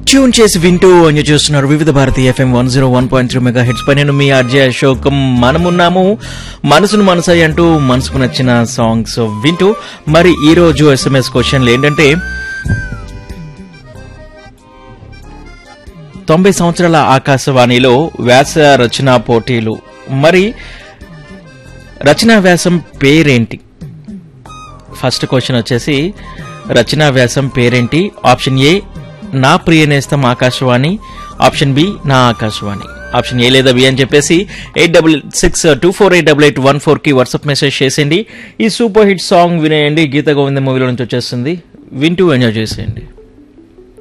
tune చేసి వింటూ enjoy చేస్తున్నారు Vividh Bharati FM one zero one point three megahertz పై నేను మీ ఆర్జే అశోకం మనమున్నాము మనసును మనసాయి అంటూ మనసుకు నచ్చిన సాంగ్స్ వింటూ మరి ఈ రోజు ఎస్ఎంఎస్ క్వశ్చన్లు ఏంటంటే తొంభై సంవత్సరాల ఆకాశవాణిలో వ్యాస రచనా పోటీలు మరి రచనా వ్యాసం పేరేంటి ఫస్ట్ క్వశ్చన్ వచ్చేసి రచనా వ్యాసం పేరేంటి ఆప్షన్ ఏ నా ప్రియ నేస్తం ఆకాశవాణి ఆప్షన్ బి నా ఆకాశవాణి ఆప్షన్ ఏ లేదా బి అని చెప్పేసి eight double six two four eight double eight one four కి వాట్సాప్ మెసేజ్ చేసేయండి ఈ సూపర్ హిట్ సాంగ్ వినేయండి గీత గోవింద మూవీలో నుంచి వచ్చేస్తుంది వింటూ ఎంజాయ్ చేసేయండి